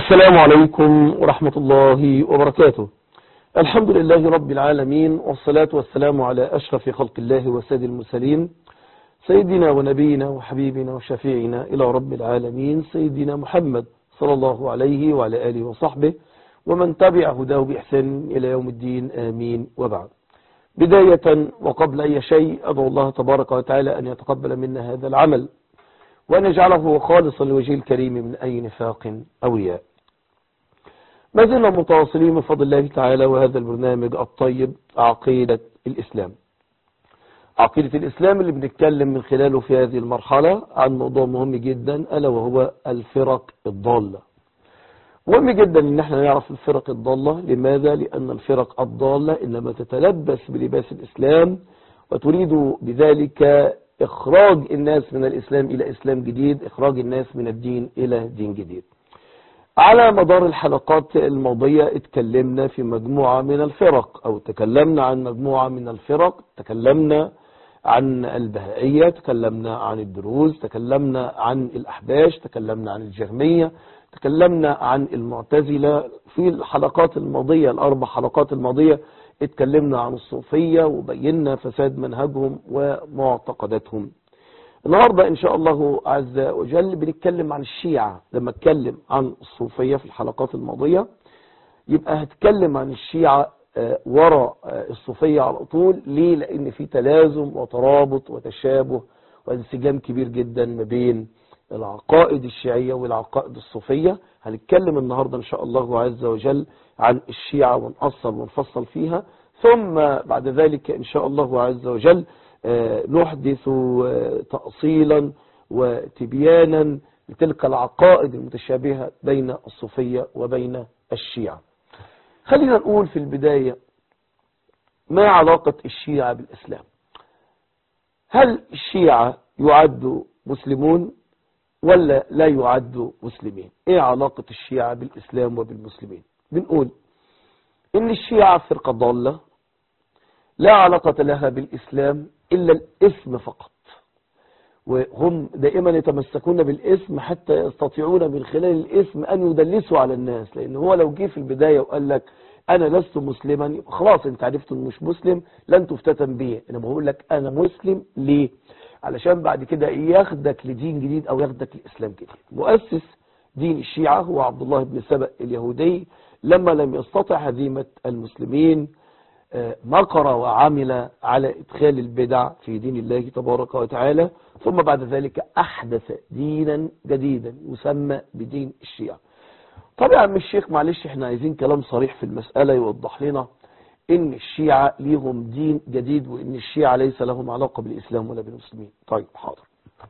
السلام عليكم ورحمة الله وبركاته الحمد لله رب العالمين والصلاة والسلام على أشرف خلق الله وسيد المرسلين سيدنا ونبينا وحبيبنا وشفيعنا إلى رب العالمين سيدنا محمد صلى الله عليه وعلى آله وصحبه ومن تبع هداه بإحسان إلى يوم الدين آمين وبعد بداية وقبل أي شيء أدعو الله تبارك وتعالى أن يتقبل منا هذا العمل وأن يجعله خالصا لوجه الكريم من أي نفاق أو رياء ما زلنا متواصلين من فضل الله تعالى وهذا البرنامج الطيب عقيدة الإسلام عقيدة الإسلام اللي بنتكلم من خلاله في هذه المرحلة عن موضوع مهم جدا ألا وهو الفرق الضالة مهم جدا ان احنا نعرف الفرق الضالة لماذا لأن الفرق الضالة إنما تتلبس بلباس الإسلام وتريد بذلك إخراج الناس من الإسلام إلى إسلام جديد إخراج الناس من الدين إلى دين جديد على مدار الحلقات الماضية اتكلمنا في مجموعة من الفرق أو تكلمنا عن مجموعة من الفرق تكلمنا عن البهائية تكلمنا عن الدروز تكلمنا عن الأحباش تكلمنا عن الجهمية تكلمنا عن المعتزلة في الحلقات الماضية الأربع حلقات الماضية اتكلمنا عن الصوفية وبينا فساد منهجهم ومعتقداتهم النهاردة إن شاء الله عز وجل بنتكلم عن الشيعة لما اتكلم عن الصوفية في الحلقات الماضية يبقى هتكلم عن الشيعة وراء الصوفية على طول ليه لأن في تلازم وترابط وتشابه وانسجام كبير جدا ما بين العقائد الشيعية والعقائد الصوفية هنتكلم النهاردة إن شاء الله عز وجل عن الشيعة ونأصل ونفصل فيها ثم بعد ذلك إن شاء الله عز وجل نحدث تأصيلا وتبيانا لتلك العقائد المتشابهة بين الصوفية وبين الشيعة خلينا نقول في البداية ما علاقة الشيعة بالإسلام هل الشيعة يعد مسلمون ولا لا يعد مسلمين ايه علاقة الشيعة بالإسلام وبالمسلمين بنقول ان الشيعة فرقة ضالة لا علاقة لها بالإسلام إلا الاسم فقط وهم دائما يتمسكون بالاسم حتى يستطيعون من خلال الاسم أن يدلسوا على الناس لأن هو لو جه في البداية وقال لك أنا لست مسلما خلاص انت عرفت انه مش مسلم لن تفتتن به أنا بقول لك أنا مسلم ليه علشان بعد كده ياخدك لدين جديد أو ياخدك لإسلام جديد مؤسس دين الشيعة هو عبد الله بن سبأ اليهودي لما لم يستطع هزيمة المسلمين مكر وعمل على إدخال البدع في دين الله تبارك وتعالى ثم بعد ذلك أحدث دينا جديدا يسمى بدين الشيعة طبعا من الشيخ معلش احنا عايزين كلام صريح في المسألة يوضح لنا ان الشيعة ليهم دين جديد وان الشيعة ليس لهم علاقة بالإسلام ولا بالمسلمين طيب حاضر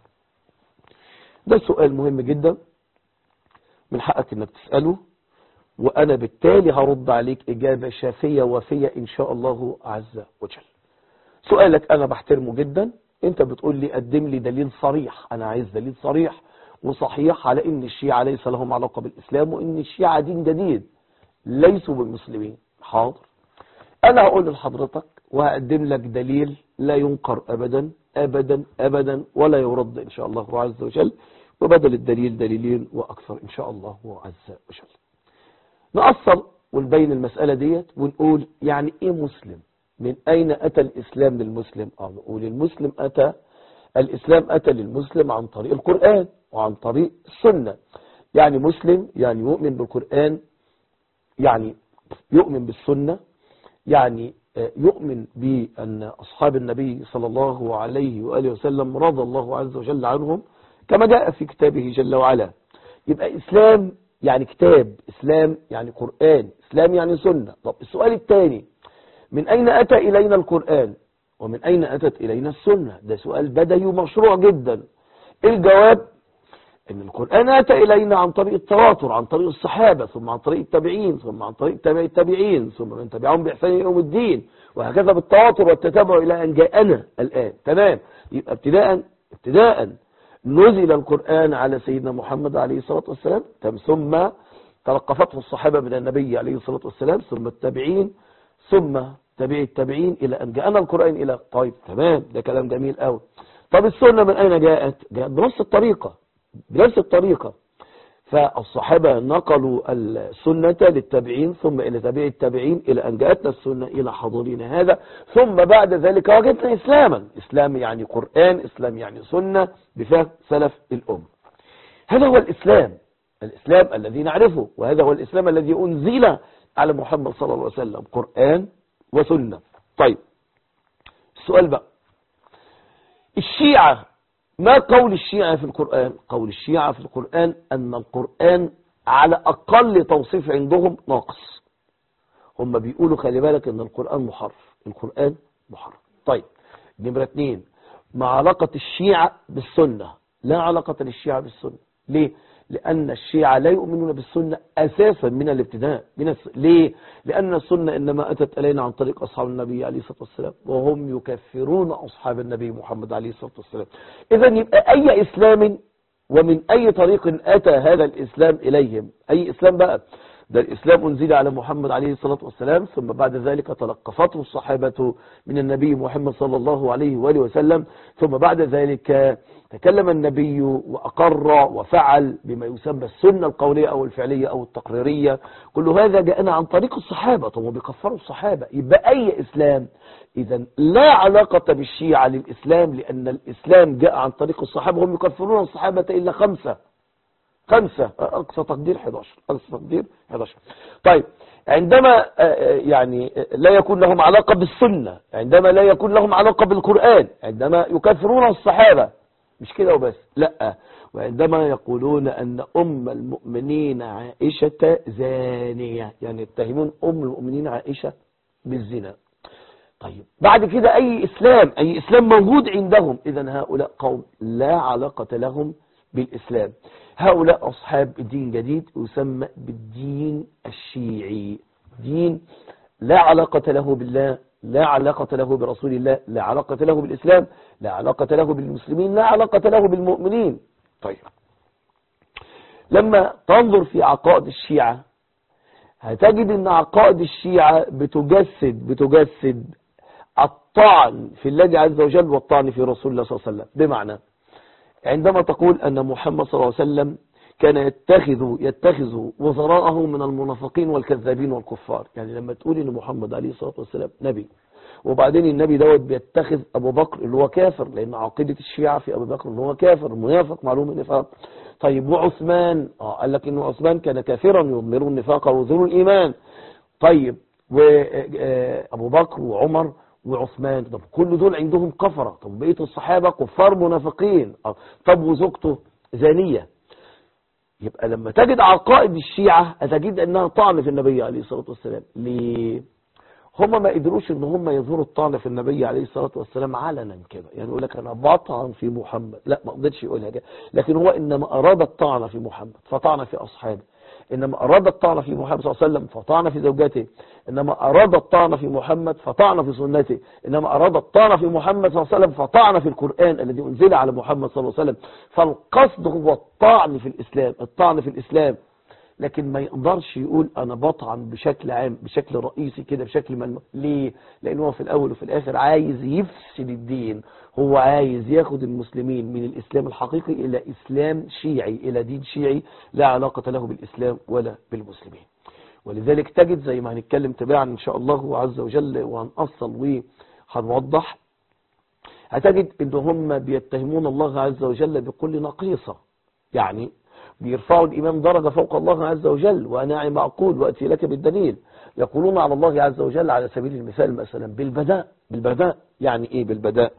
ده سؤال مهم جدا من حقك انك تسأله وأنا بالتالي هرد عليك إجابة شافية وفية إن شاء الله عز وجل سؤالك أنا بحترمه جدا أنت بتقول لي قدم لي دليل صريح أنا عايز دليل صريح وصحيح على إن الشيعة ليس لهم علاقة بالإسلام وإن الشيعة دين جديد ليسوا بالمسلمين حاضر أنا هقول لحضرتك وهقدم لك دليل لا ينكر أبدا أبدا أبدا ولا يرد إن شاء الله عز وجل وبدل الدليل دليلين وأكثر إن شاء الله عز وجل نأصل ونبين المسألة ديت ونقول يعني ايه مسلم من اين اتى الاسلام للمسلم اه نقول المسلم اتى الاسلام اتى للمسلم عن طريق القرآن وعن طريق السنة يعني مسلم يعني يؤمن بالقرآن يعني يؤمن بالسنة يعني يؤمن بأن أصحاب النبي صلى الله عليه وآله وسلم رضى الله عز وجل عنهم كما جاء في كتابه جل وعلا يبقى إسلام يعني كتاب إسلام يعني قرآن إسلام يعني سنة طب السؤال الثاني من أين أتى إلينا القرآن ومن أين أتت إلينا السنة ده سؤال بدهي ومشروع جدا الجواب ان القرآن أتى إلينا عن طريق التواتر عن طريق الصحابة ثم عن طريق التابعين ثم عن طريق تابع التابعين ثم من تبعهم بإحسان يوم الدين وهكذا بالتواتر والتتابع إلى أن جاءنا الآن تمام يبقى ابتداء ابتداء نزل القرآن على سيدنا محمد عليه الصلاة والسلام ثم تلقفته الصحابة من النبي عليه الصلاة والسلام ثم التابعين ثم تابعي التابعين إلى أن جاءنا القرآن إلى طيب تمام ده كلام جميل قوي طب السنة من أين جاءت جاءت بنفس الطريقة بنفس الطريقة فالصحابة نقلوا السنة للتابعين ثم إلى تابع التابعين إلى أن جاءتنا السنة إلى حضورنا هذا ثم بعد ذلك وجدنا إسلاما إسلام يعني قرآن إسلام يعني سنة بفهم سلف الأم هذا هو الإسلام الإسلام الذي نعرفه وهذا هو الإسلام الذي أنزل على محمد صلى الله عليه وسلم قرآن وسنة طيب السؤال بقى الشيعة ما قول الشيعة في القرآن قول الشيعة في القرآن أن القرآن على أقل توصيف عندهم ناقص هم بيقولوا خلي بالك أن القرآن محرف القرآن محرف طيب نمرة اتنين ما علاقة الشيعة بالسنة لا علاقة للشيعة بالسنة ليه لأن الشيعة لا يؤمنون بالسنة أساسا من الابتداء من الس... ليه؟ لأن السنة إنما أتت إلينا عن طريق أصحاب النبي عليه الصلاة والسلام وهم يكفرون أصحاب النبي محمد عليه الصلاة والسلام إذا يبقى أي إسلام ومن أي طريق أتى هذا الإسلام إليهم أي إسلام بقى ده الإسلام أنزل على محمد عليه الصلاة والسلام ثم بعد ذلك تلقفته الصحابة من النبي محمد صلى الله عليه وآله وسلم ثم بعد ذلك تكلم النبي وأقر وفعل بما يسمى السنة القولية أو الفعلية أو التقريرية كل هذا جاءنا عن طريق الصحابة طب بيكفروا الصحابة يبقى أي إسلام إذا لا علاقة بالشيعة للإسلام لأن الإسلام جاء عن طريق الصحابة هم يكفرون الصحابة إلا خمسة خمسة أقصى تقدير 11 أقصى تقدير 11 طيب عندما يعني لا يكون لهم علاقة بالسنة عندما لا يكون لهم علاقة بالقرآن عندما يكفرون الصحابة مش كده وبس لا وعندما يقولون أن أم المؤمنين عائشة زانية يعني يتهمون أم المؤمنين عائشة بالزنا طيب بعد كده أي إسلام أي إسلام موجود عندهم إذا هؤلاء قوم لا علاقة لهم بالإسلام هؤلاء أصحاب دين جديد يسمى بالدين الشيعي دين لا علاقة له بالله لا علاقة له برسول الله لا علاقة له بالإسلام لا علاقة له بالمسلمين لا علاقة له بالمؤمنين طيب لما تنظر في عقائد الشيعة هتجد ان عقائد الشيعة بتجسد بتجسد الطعن في الله عز وجل والطعن في رسول الله صلى الله عليه وسلم بمعنى عندما تقول أن محمد صلى الله عليه وسلم كان يتخذ يتخذ وزراءه من المنافقين والكذابين والكفار يعني لما تقول ان محمد عليه الصلاة والسلام نبي وبعدين النبي دوت بيتخذ ابو بكر اللي هو كافر لان عقيدة الشيعة في ابو بكر ان هو كافر منافق معلوم النفاق طيب وعثمان اه قال لك ان عثمان كان كافرا يضمر النفاق ويظهر الايمان طيب وابو بكر وعمر وعثمان طب كل دول عندهم كفرة طب بقية الصحابة كفار منافقين طب وزوجته زانية يبقى لما تجد عقائد الشيعة هتجد انها طعن في النبي عليه الصلاة والسلام ليه هم ما قدروش ان هم يظهروا الطعن في النبي عليه الصلاة والسلام علنا كده يعني يقول لك انا بطعن في محمد لا ما قدرش يقولها كده لكن هو انما اراد الطعن في محمد فطعن في اصحابه إنما أراد الطعن في محمد صلى الله عليه وسلم فطعن في زوجته إنما أراد الطعن في محمد فطعن في سنته إنما أراد الطعن في محمد صلى الله عليه وسلم فطعن في القرآن الذي أنزل على محمد صلى الله عليه وسلم فالقصد هو الطعن في الإسلام الطعن في الإسلام لكن ما يقدرش يقول أنا بطعن بشكل عام بشكل رئيسي كده بشكل ملموس ليه؟ لأنه هو في الأول وفي الآخر عايز يفسد الدين هو عايز ياخد المسلمين من الإسلام الحقيقي إلى إسلام شيعي إلى دين شيعي لا علاقة له بالإسلام ولا بالمسلمين ولذلك تجد زي ما هنتكلم تباعا إن شاء الله عز وجل وهنأصل وهنوضح هتجد إن هم بيتهمون الله عز وجل بكل نقيصة يعني بيرفعوا الإمام درجة فوق الله عز وجل وأنا معقول وأتي لك بالدليل يقولون على الله عز وجل على سبيل المثال مثلا بالبداء بالبداء يعني إيه بالبداء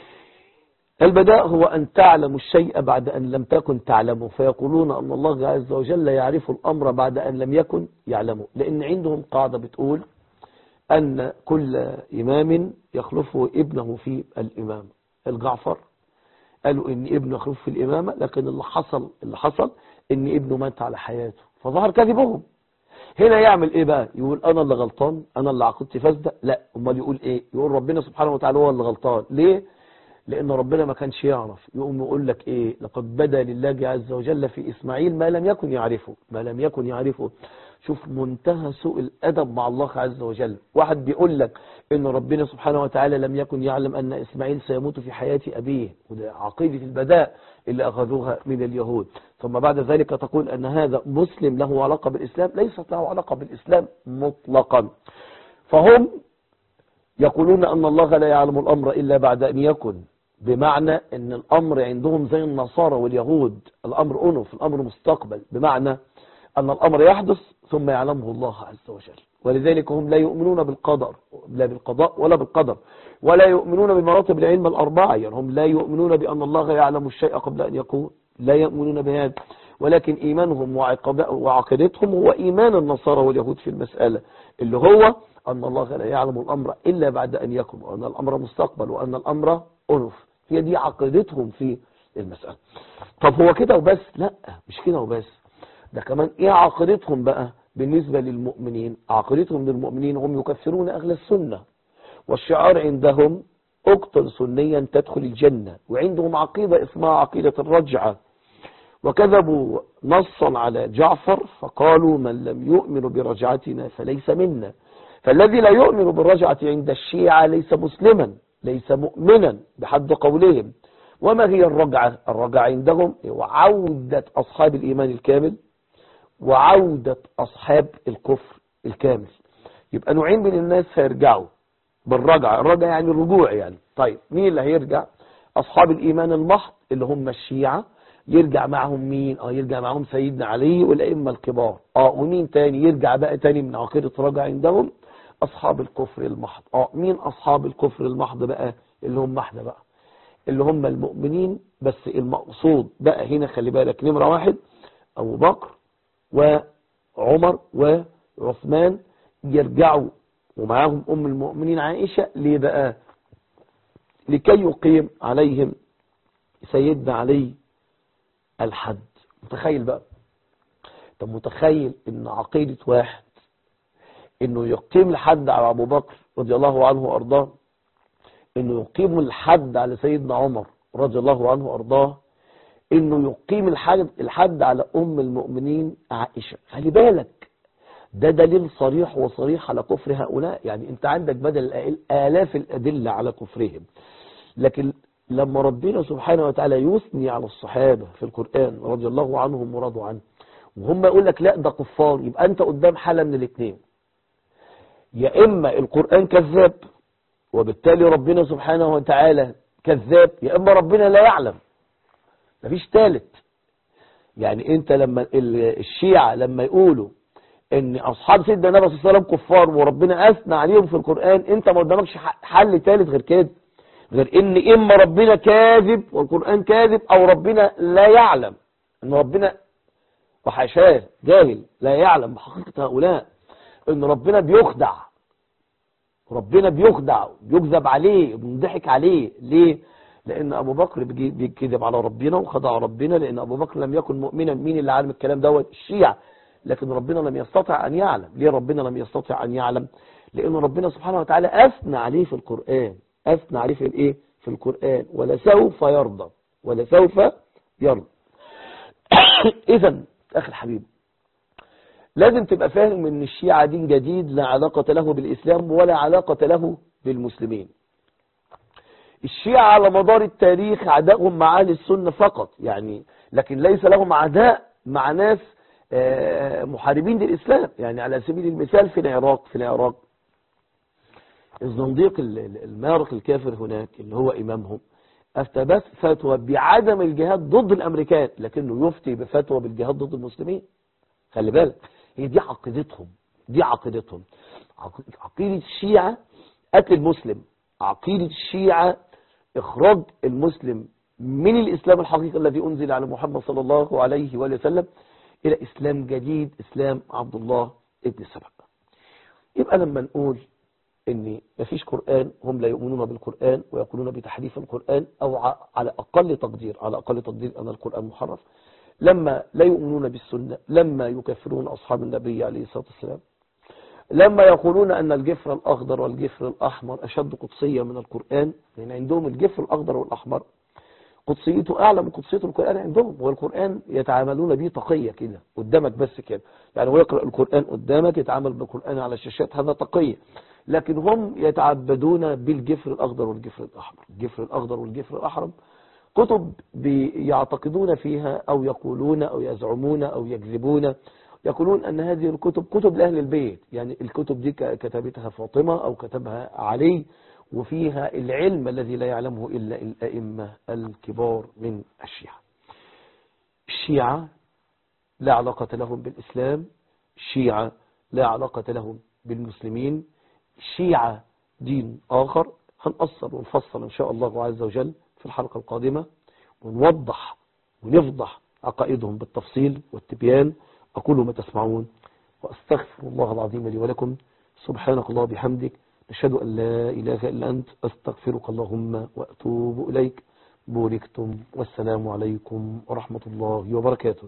البداء هو أن تعلم الشيء بعد أن لم تكن تعلمه فيقولون أن الله عز وجل يعرف الأمر بعد أن لم يكن يعلمه لأن عندهم قاعدة بتقول أن كل إمام يخلفه ابنه في الإمام الجعفر قالوا ان ابنه يخلف في الامامة لكن اللي حصل اللي حصل ان ابنه مات على حياته فظهر كذبهم هنا يعمل ايه بقى يقول انا اللي غلطان انا اللي عقيدتي فاسده لا امال يقول ايه يقول ربنا سبحانه وتعالى هو اللي غلطان ليه لان ربنا ما كانش يعرف يقوم يقول لك ايه لقد بدا لله عز وجل في اسماعيل ما لم يكن يعرفه ما لم يكن يعرفه شوف منتهى سوء الأدب مع الله عز وجل واحد بيقول لك ان ربنا سبحانه وتعالى لم يكن يعلم أن إسماعيل سيموت في حياة أبيه وده عقيدة البداء اللي أخذوها من اليهود ثم بعد ذلك تقول أن هذا مسلم له علاقة بالإسلام ليست له علاقة بالإسلام مطلقا فهم يقولون أن الله لا يعلم الأمر إلا بعد أن يكن بمعنى أن الأمر عندهم زي النصارى واليهود الأمر أنف الأمر مستقبل بمعنى أن الأمر يحدث ثم يعلمه الله عز وجل ولذلك هم لا يؤمنون بالقدر لا بالقضاء ولا بالقدر ولا يؤمنون بمراتب العلم الأربعة يعني هم لا يؤمنون بأن الله يعلم الشيء قبل أن يكون لا يؤمنون بهذا ولكن إيمانهم وعقيدتهم هو إيمان النصارى واليهود في المسألة اللي هو أن الله لا يعلم الأمر إلا بعد أن يكون وأن الأمر مستقبل وأن الأمر أنف هي دي عقيدتهم في المسألة طب هو كده وبس لا مش كده وبس ده كمان ايه عقيدتهم بقى بالنسبة للمؤمنين عقيدتهم للمؤمنين هم يكفرون أهل السنة والشعار عندهم اقتل سنيا تدخل الجنة وعندهم عقيدة اسمها عقيدة الرجعة وكذبوا نصا على جعفر فقالوا من لم يؤمن برجعتنا فليس منا فالذي لا يؤمن بالرجعة عند الشيعة ليس مسلما ليس مؤمنا بحد قولهم وما هي الرجعة الرجعة عندهم هو عودة أصحاب الإيمان الكامل وعودة أصحاب الكفر الكامل يبقى نوعين من الناس هيرجعوا بالرجعة الرجعة يعني الرجوع يعني طيب مين اللي هيرجع أصحاب الإيمان المحض اللي هم الشيعة يرجع معهم مين اه يرجع معهم سيدنا علي والأئمة الكبار اه ومين تاني يرجع بقى تاني من عقيدة رجع عندهم أصحاب الكفر المحض اه مين أصحاب الكفر المحض بقى اللي هم احنا بقى اللي هم المؤمنين بس المقصود بقى هنا خلي بالك نمرة واحد أبو بكر وعمر وعثمان يرجعوا ومعاهم أم المؤمنين عائشة ليه بقى لكي يقيم عليهم سيدنا علي الحد متخيل بقى طب متخيل ان عقيدة واحد انه يقيم الحد على ابو بكر رضي الله عنه وارضاه انه يقيم الحد على سيدنا عمر رضي الله عنه وارضاه انه يقيم الحد, الحد على ام المؤمنين عائشة خلي بالك ده دليل صريح وصريح على كفر هؤلاء يعني انت عندك بدل الاف الادلة على كفرهم لكن لما ربنا سبحانه وتعالى يثني على الصحابة في القرآن رضي الله عنهم ورضوا عنه وهم يقول لك لا ده كفار يبقى انت قدام حالة من الاثنين يا اما القرآن كذاب وبالتالي ربنا سبحانه وتعالى كذاب يا اما ربنا لا يعلم مفيش ثالث يعني انت لما الشيعة لما يقولوا ان اصحاب سيدنا النبي صلى الله عليه وسلم كفار وربنا اثنى عليهم في القرآن انت ما قدامكش حل ثالث غير كده غير ان اما ربنا كاذب والقرآن كاذب او ربنا لا يعلم ان ربنا وحاشاه جاهل لا يعلم بحقيقة هؤلاء ان ربنا بيخدع ربنا بيخدع بيكذب عليه بيضحك عليه ليه لان ابو بكر بيكذب على ربنا وخدع ربنا لان ابو بكر لم يكن مؤمنا مين اللي عالم الكلام دوت الشيعة لكن ربنا لم يستطع ان يعلم ليه ربنا لم يستطع ان يعلم لان ربنا سبحانه وتعالى اثنى عليه في القرآن اثنى عليه في الايه في القرآن ولسوف يرضى ولسوف يرضى اذا اخي الحبيب لازم تبقى فاهم ان الشيعة دين جديد لا علاقة له بالاسلام ولا علاقة له بالمسلمين الشيعة على مدار التاريخ عدائهم مع اهل السنة فقط يعني لكن ليس لهم عداء مع ناس محاربين للإسلام يعني على سبيل المثال في العراق في العراق الزنديق المارق الكافر هناك اللي هو إمامهم أفتى بس فتوى بعدم الجهاد ضد الأمريكان لكنه يفتي بفتوى بالجهاد ضد المسلمين خلي بالك هي دي عقيدتهم دي عقيدتهم عقيدة الشيعة قتل المسلم عقيدة الشيعة إخراج المسلم من الإسلام الحقيقي الذي أنزل على محمد صلى الله عليه وآله وسلم إلى إسلام جديد إسلام عبد الله ابن سبع يبقى لما نقول ان مفيش قرآن هم لا يؤمنون بالقرآن ويقولون بتحريف القرآن او على اقل تقدير على اقل تقدير ان القرآن محرف لما لا يؤمنون بالسنة لما يكفرون اصحاب النبي عليه الصلاة والسلام لما يقولون ان الجفر الاخضر والجفر الاحمر اشد قدسية من القرآن لان عندهم الجفر الاخضر والاحمر قدسيته اعلى من قدسية القرآن عندهم والقرآن يتعاملون به تقية كده قدامك بس كده يعني هو يقرأ القرآن قدامك يتعامل بالقرآن على الشاشات هذا تقية لكن هم يتعبدون بالجفر الأخضر والجفر الأحمر الجفر الأخضر والجفر الأحمر كتب يعتقدون فيها أو يقولون أو يزعمون أو يكذبون يقولون أن هذه الكتب كتب لأهل البيت يعني الكتب دي كتبتها فاطمة أو كتبها علي وفيها العلم الذي لا يعلمه إلا الأئمة الكبار من الشيعة الشيعة لا علاقة لهم بالإسلام الشيعة لا علاقة لهم بالمسلمين الشيعة دين آخر هنقصر ونفصل إن شاء الله عز وجل في الحلقة القادمة ونوضح ونفضح عقائدهم بالتفصيل والتبيان أقول ما تسمعون وأستغفر الله العظيم لي ولكم سبحانك الله بحمدك نشهد أن لا إله إلا أنت أستغفرك اللهم وأتوب إليك بوركتم والسلام عليكم ورحمة الله وبركاته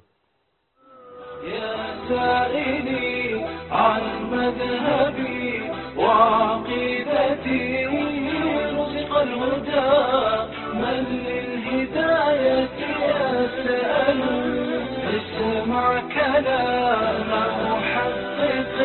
يا سائلي عن مذهبي وعقيدتي رزق الهدى من للهداية يسأل اسمع كلام محقق